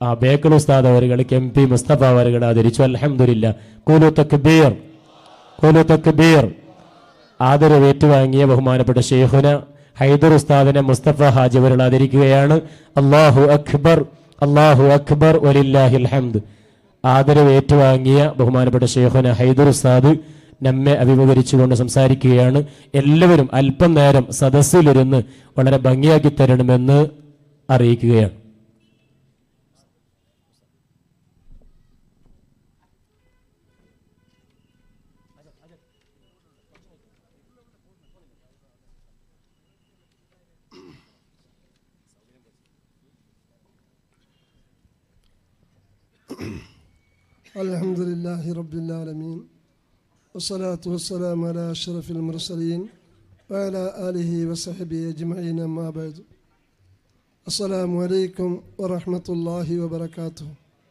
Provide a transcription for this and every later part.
ആ ബേക്കൽ ഉസ്താദ് അവരുകൾക്ക് M P Mustafa അവരുകൾ ആദരിച്ചു അലഹമില്ല കൂലു തക്ബീർ കൂലു തക്ബീർ ആദരവ് ഏറ്റുവാങ്ങിയ ബഹുമാനപ്പെട്ട ഷെയ്ഖുന ഹൈദർ ഉസ്താദിനെ മുസ്തഫ ഹാജി അവരുകൾ ആദരിക്കുകയാണ് അള്ളാഹു അക്ബർ അള്ളാഹു അക്ബർ വലില്ലാഹിൽ ഹംദ് ആദരവ് ഏറ്റുവാങ്ങിയ ബഹുമാനപ്പെട്ട ഷെയ്ഖുന ഹൈദർ ഉസ്താദ് നമ്മെ അഭിമുഖീകരിച്ചുകൊണ്ട് സംസാരിക്കുകയാണ് എല്ലാവരും അല്പം നേരം സദസ്സിലിരുന്ന് വളരെ ഭംഗിയാക്കി തരണമെന്ന് അറിയിക്കുകയാണ് الحمد لله رب العالمين والصلاة والسلام على أشرف المرسلين وعلى آله وصحبه أجمعين أما بعد السلام عليكم ورحمة الله وبركاته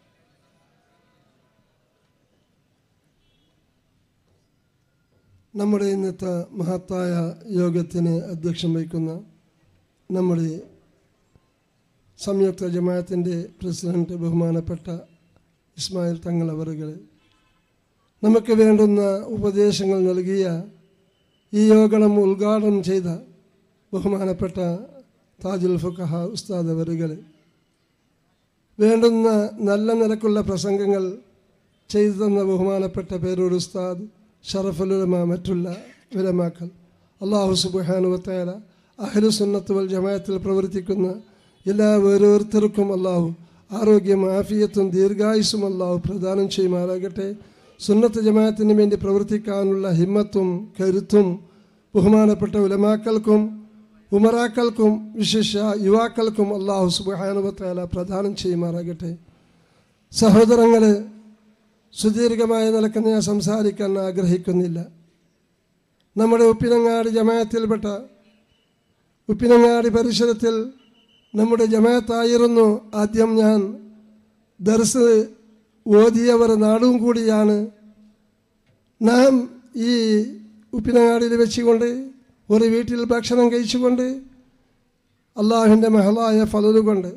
നമ്മുടെ ഇന്നത്തെ മഹത്തായ യോഗത്തിന് അധ്യക്ഷം വഹിക്കുന്ന നമ്മുടെ സംയുക്ത ജമാഅത്തിൻ്റെ പ്രസിഡന്റ് ബഹുമാനപ്പെട്ട ഇസ്മായിൽ തങ്ങൾ അവറുകൾ നമുക്ക് വേണ്ടുന്ന ഉപദേശങ്ങൾ നൽകിയ ഈ യോഗം ഉദ്ഘാടനം ചെയ്ത ബഹുമാനപ്പെട്ട താജുൽ ഫുഖഹ ഉസ്താദ് അവറുകൾ വേണ്ടുന്ന നല്ല നിലക്കുള്ള പ്രസംഗങ്ങൾ ചെയ്തു തന്ന ബഹുമാനപ്പെട്ട പേരൂർ ഉസ്താദ് ഷറഫുലുലമ മറ്റുള്ള വിലമാക്കൾ അള്ളാഹു സുബാനുവത്തേല അഹ്ലു സുന്നത്ത് വൽ ജമായത്തിൽ പ്രവർത്തിക്കുന്ന എല്ലാ ഓരോരുത്തർക്കും അള്ളാഹു ആരോഗ്യം ആഫിയത്തും ദീർഘായുസും അള്ളാഹു പ്രദാനം ചെയ്യുമാറാകട്ടെ സുന്നത്ത് ജമാഅത്തിന് വേണ്ടി പ്രവർത്തിക്കാനുള്ള ഹിമ്മത്തും കരുത്തും ബഹുമാനപ്പെട്ട ഉലമാക്കൾക്കും ഉമറാക്കൾക്കും വിശേഷ യുവാക്കൾക്കും അള്ളാഹു സുബാനുവത്തേല പ്രദാനം ചെയ്യുമാറാകട്ടെ സഹോദരങ്ങൾ സുദീർഘമായ നിലക്ക് ഞാൻ സംസാരിക്കാൻ ആഗ്രഹിക്കുന്നില്ല നമ്മുടെ ഉപ്പിനങ്ങാടി ജമായത്തിൽപ്പെട്ട ഉപ്പിനങ്ങാടി പരിസരത്തിൽ നമ്മുടെ ജമായത്തായിരുന്നു ആദ്യം ഞാൻ ദർസ് ഓതിയവർ നാടും കൂടിയാണ് നാം ഈ ഉപ്പിനങ്ങാടിയിൽ വെച്ചുകൊണ്ട് ഒരു വീട്ടിൽ ഭക്ഷണം കഴിച്ചുകൊണ്ട് അള്ളാഹുവിൻ്റെ മഹളായ ഫലതുകൊണ്ട്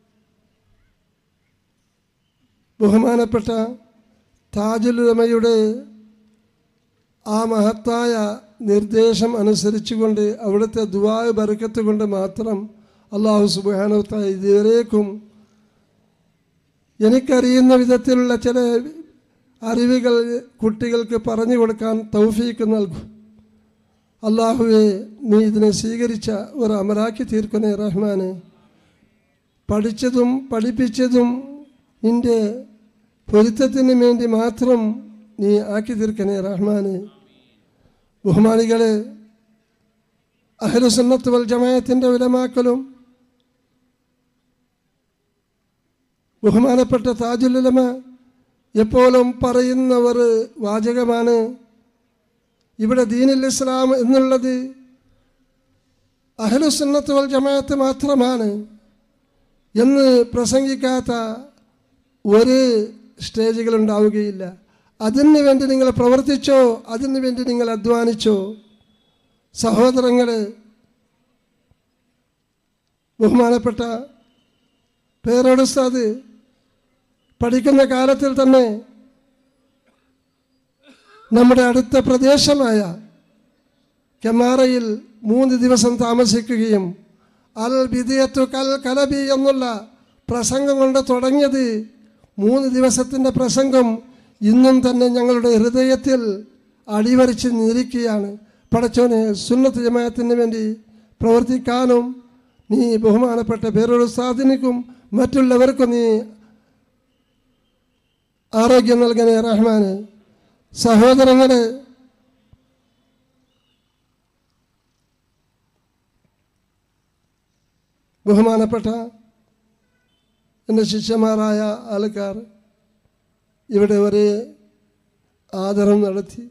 ബഹുമാനപ്പെട്ട താജുലുമയുടെ ആ മഹത്തായ നിർദ്ദേശം അനുസരിച്ചുകൊണ്ട് അവിടുത്തെ ദുവായ് ബറുക്കത്ത് കൊണ്ട് മാത്രം അള്ളാഹു സുബാനവത്ത ഇതുവരേക്കും എനിക്കറിയുന്ന വിധത്തിലുള്ള ചില അറിവുകൾ കുട്ടികൾക്ക് പറഞ്ഞു കൊടുക്കാൻ തൗഫീക്ക് നൽകും അള്ളാഹുവെ നീ ഇതിനെ സ്വീകരിച്ച ഒരു അമരാക്കി തീർക്കുന്നേ റഹ്മാനെ പഠിച്ചതും പഠിപ്പിച്ചതും നിൻ്റെ പൊരുത്തത്തിന് വേണ്ടി മാത്രം നീ ആക്കി തീർക്കണേ റഹ്മാനെ ബഹുമാനികളെ അഹ്ലുസുന്നത്ത് വൽ ജമായത്തിൻ്റെ ഉലമാക്കലും ബഹുമാനപ്പെട്ട താജുലുലമ എപ്പോഴും പറയുന്ന ഒരു വാചകമാണ് ഇവിടെ ദീനുൽ ഇസ്ലാം എന്നുള്ളത് അഹ്ലുസുന്നത്ത് വൽ ജമാഅത്ത് മാത്രമാണ് എന്ന് പ്രസംഗിക്കാത്ത ഒരു സ്റ്റേജുകൾ ഉണ്ടാവുകയില്ല അതിന് വേണ്ടി നിങ്ങൾ പ്രവർത്തിച്ചോ അതിന് വേണ്ടി നിങ്ങൾ അധ്വാനിച്ചോ സഹോദരങ്ങൾ ബഹുമാനപ്പെട്ട പേരോട് ഉസ്താദ് പഠിക്കുന്ന കാലത്തിൽ തന്നെ നമ്മുടെ അടുത്ത പ്രദേശമായ കെമാറയിൽ മൂന്ന് ദിവസം താമസിക്കുകയും അൽ ബിദിയത്തു കൽ കലബി എന്നുള്ള പ്രസംഗം കൊണ്ട് തുടങ്ങിയത് മൂന്ന് ദിവസത്തിൻ്റെ പ്രസംഗം ഇന്നും തന്നെ ഞങ്ങളുടെ ഹൃദയത്തിൽ അടിവരിച്ച് നിരിക്കുകയാണ് പടച്ചോനെ സുന്നത്ത് ജമാഅത്തിന് വേണ്ടി പ്രവർത്തിക്കാനും നീ ബഹുമാനപ്പെട്ട പേരൊരു സാധനിക്കും മറ്റുള്ളവർക്കും നീ ആരോഗ്യം നൽകണേ റഹ്മാന് സഹോദരങ്ങളെ ബഹുമാനപ്പെട്ട എൻ്റെ ശിഷ്യന്മാരായ ആൾക്കാർ ഇവിടെ ഒരു ആദരം നടത്തി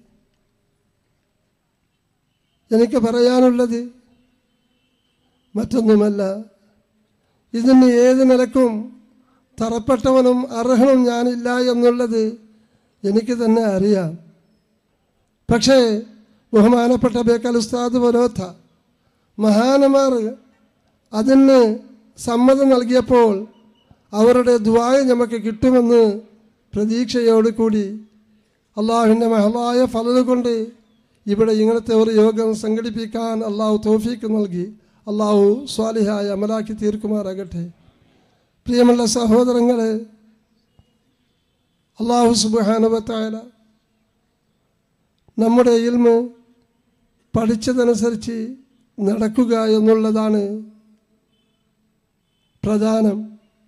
എനിക്ക് പറയാനുള്ളത് മറ്റൊന്നുമല്ല ഇതിന് ഏത് നിലക്കും തറപ്പെട്ടവനും അർഹനും ഞാനില്ല എന്നുള്ളത് എനിക്ക് തന്നെ അറിയാം പക്ഷേ ബഹുമാനപ്പെട്ട ബേക്കൽ ഉസ്താദ് പോലോത്ത മഹാനമാർ അതിന് സമ്മതം നൽകിയപ്പോൾ അവരുടെ ദ്വായ നമുക്ക് കിട്ടുമെന്ന് പ്രതീക്ഷയോട് കൂടി അള്ളാഹുവിൻ്റെ മഹളായ ഫലത് കൊണ്ട് ഇവിടെ ഇങ്ങനത്തെ ഒരു യോഗം സംഘടിപ്പിക്കാൻ അള്ളാഹു തോഫീക്ക് നൽകി അള്ളാഹു സ്വാലിഹായ അമലാക്കി തീർക്കുമാറാകട്ടെ പ്രിയമുള്ള സഹോദരങ്ങളെ അള്ളാഹു സുബാനുബത്തായ നമ്മുടെ ഇൽമ് പഠിച്ചതനുസരിച്ച് നടക്കുക എന്നുള്ളതാണ് പ്രധാനം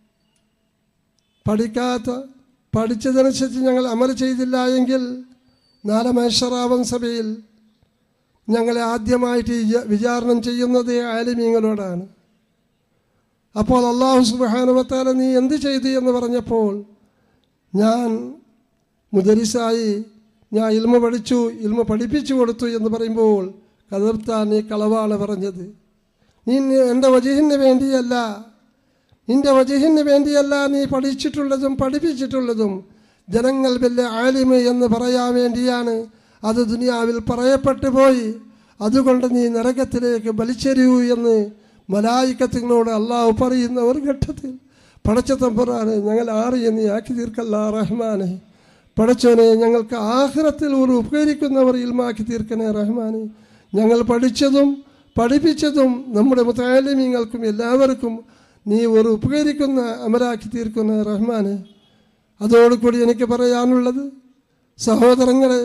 പഠിക്കാത്ത പഠിച്ചതനുസരിച്ച് ഞങ്ങൾ അമൽ ചെയ്തില്ല എങ്കിൽ നാളെ മേഷറാവൻ സഭയിൽ ഞങ്ങളെ ആദ്യമായിട്ട് വിചാ- വിചാരണം ചെയ്യുന്നത് ആലിമീങ്ങളോടാണ് അപ്പോൾ അള്ളാഹു സുബാനുവത്താല നീ എന്ത് ചെയ്തു എന്ന് പറഞ്ഞപ്പോൾ ഞാൻ മുദരിസായി ഞാൻ ഇൽമ പഠിച്ചു ഇൽമ പഠിപ്പിച്ചു കൊടുത്തു എന്ന് പറയുമ്പോൾ കതിർത്താൻ നീ കളവാണ് പറഞ്ഞത് നീ എൻ്റെ വജീഹിന് വേണ്ടിയല്ല നിന്റെ വജീഹിന് വേണ്ടിയല്ല നീ പഠിച്ചിട്ടുള്ളതും പഠിപ്പിച്ചിട്ടുള്ളതും ജനങ്ങൾ വലിയ ആലിമ് എന്ന് പറയാൻ വേണ്ടിയാണ് അത് ദുനിയാവിൽ പറയപ്പെട്ടു പോയി അതുകൊണ്ട് നീ നരകത്തിലേക്ക് വലിച്ചെറിയൂ എന്ന് മലായിക്കത്തിനോട് അള്ളാഹു പറയുന്ന ഒരു ഘട്ടത്തിൽ പടച്ച തമ്പുറാണ് ഞങ്ങൾ ആറിയ നീ ആക്കി തീർക്കല്ല റഹ്മാനെ പടച്ചോനെ ഞങ്ങൾക്ക് ആഹ്റത്തിൽ ഒരു ഉപകരിക്കുന്നവർ ഇൽമാക്കി തീർക്കണേ റഹ്മാനെ ഞങ്ങൾ പഠിച്ചതും പഠിപ്പിച്ചതും നമ്മുടെ മുത്താലിമീങ്ങൾക്കും എല്ലാവർക്കും നീ ഒരു ഉപകരിക്കുന്ന അമരാക്കി തീർക്കുന്ന റഹ്മാനെ അതോടുകൂടി എനിക്ക് പറയാനുള്ളത് സഹോദരങ്ങളെ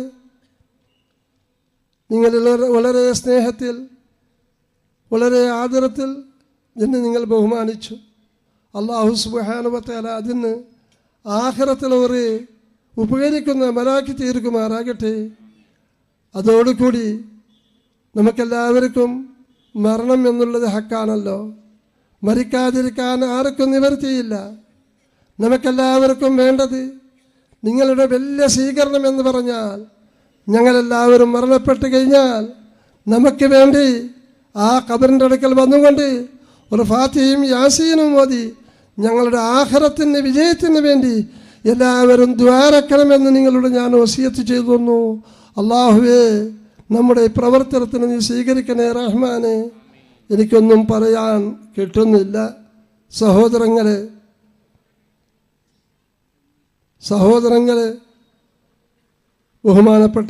നിങ്ങൾ വളരെ സ്നേഹത്തിൽ വളരെ ആദരത്തിൽ എന്നെ നിങ്ങൾ ബഹുമാനിച്ചു അള്ളാഹു സുബാനുബത്തേല അതിന് ആഹ്റത്തിൽ ഒരു ഉപകരിക്കുന്ന മരാക്കി തീർക്കുമാറാകട്ടെ അതോടുകൂടി നമുക്കെല്ലാവർക്കും മരണം എന്നുള്ളത് ഹക്കാണല്ലോ മരിക്കാതിരിക്കാൻ ആർക്കും നിവർത്തിയില്ല നമുക്കെല്ലാവർക്കും വേണ്ടത് നിങ്ങളുടെ വലിയ സ്വീകരണം എന്ന് പറഞ്ഞാൽ ഞങ്ങളെല്ലാവരും മരണപ്പെട്ട് കഴിഞ്ഞാൽ നമുക്ക് വേണ്ടി ആ കബറിൻ്റെ അടുക്കൽ വന്നുകൊണ്ട് ഒരു ഫാത്തിയും യാസീനും മോദി ഞങ്ങളുടെ ആഹാരത്തിന് വിജയത്തിന് വേണ്ടി എല്ലാവരും ദ്വാരക്കണമെന്ന് നിങ്ങളോട് ഞാൻ വസിയത്ത് ചെയ്തു തന്നു അള്ളാഹുവേ നമ്മുടെ ഈ പ്രവർത്തനത്തിന് നീ സ്വീകരിക്കണേ റഹ്മാനെ എനിക്കൊന്നും പറയാൻ കിട്ടുന്നില്ല സഹോദരങ്ങളെ സഹോദരങ്ങളെ ബഹുമാനപ്പെട്ട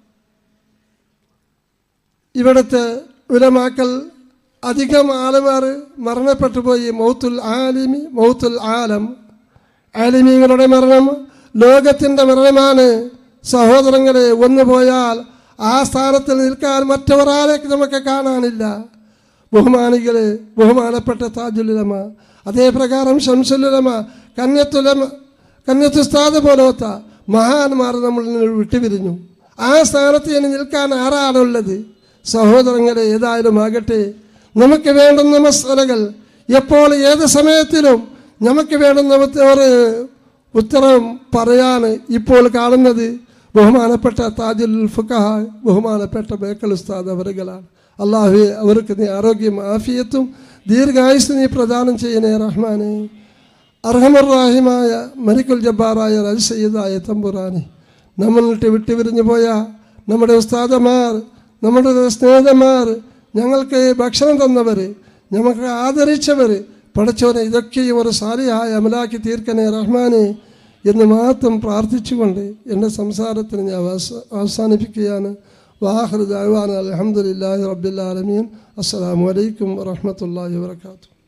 ഇവിടുത്തെ ഉലമാക്കൽ അധികം ആളുമാർ മരണപ്പെട്ടു പോയി മൗത്തുൽ ആലിമി മൗത്തുൽ ആലം ആലിമീങ്ങളുടെ മരണം ലോകത്തിൻ്റെ മരണമാണ് സഹോദരങ്ങളെ ഒന്ന് പോയാൽ ആ സ്ഥാനത്തിൽ നിൽക്കാൻ മറ്റൊരാളെ നമുക്ക് കാണാനില്ല ബഹുമാനികളെ ബഹുമാനപ്പെട്ട താജുലുലമ അതേ പ്രകാരം ഷംസുലുലമ കന്യത്തുലമ കന്യത്തുസ്താദ് പോലത്ത മഹാന്മാർ നമ്മൾ വിട്ടുപിരിഞ്ഞു ആ സ്ഥാനത്ത് ഇനി നിൽക്കാൻ ആരാണുള്ളത് സഹോദരങ്ങളെ ഏതായാലും ആകട്ടെ നമുക്ക് വേണ്ടുന്ന മസലകൾ എപ്പോൾ ഏത് സമയത്തിലും നമുക്ക് വേണ്ടുന്ന ഒരു ഉത്തരം പറയാൻ ഇപ്പോൾ കാണുന്നത് ബഹുമാനപ്പെട്ട താജുൽ ഫുഖഹ ബഹുമാനപ്പെട്ട ബേക്കൽ ഉസ്താദ് അവരുകളാണ് അള്ളാഹുവെ അവർക്ക് നീ ആരോഗ്യം ആഫിയത്തും ദീർഘായുസ് നീ പ്രദാനം ചെയ്യണേ റഹ്മാനെ അർഹമറാഹിമായ മരിക്കുൽ ജബ്ബാറായ റൽ സയ്യിദായ തമ്പുറാനെ നമ്മളിട്ട് വിട്ടുപിരിഞ്ഞു പോയ നമ്മുടെ ഉസ്താദമാർ നമ്മുടെ സ്നേഹിതന്മാർ ഞങ്ങൾക്ക് ഭക്ഷണം തന്നവർ ഞങ്ങൾക്ക് ആദരിച്ചവർ പഠിച്ചവനെ ഇതൊക്കെയും ഒരു സാലിയായ അമലാക്കി തീർക്കണേ റഹ്മാനെ എന്ന് മാത്രം പ്രാർത്ഥിച്ചുകൊണ്ട് എൻ്റെ സംസാരത്തിന് ഞാൻ അവസ- അവസാനിപ്പിക്കുകയാണ് വാഹൃദ് അഹ്വാൻ അലഹമുല്ലാഹി റബ്ബുലാലമീൻ അസ്സാം വലൈക്കും വറഹമത്തല്ലാഹി വാത്തു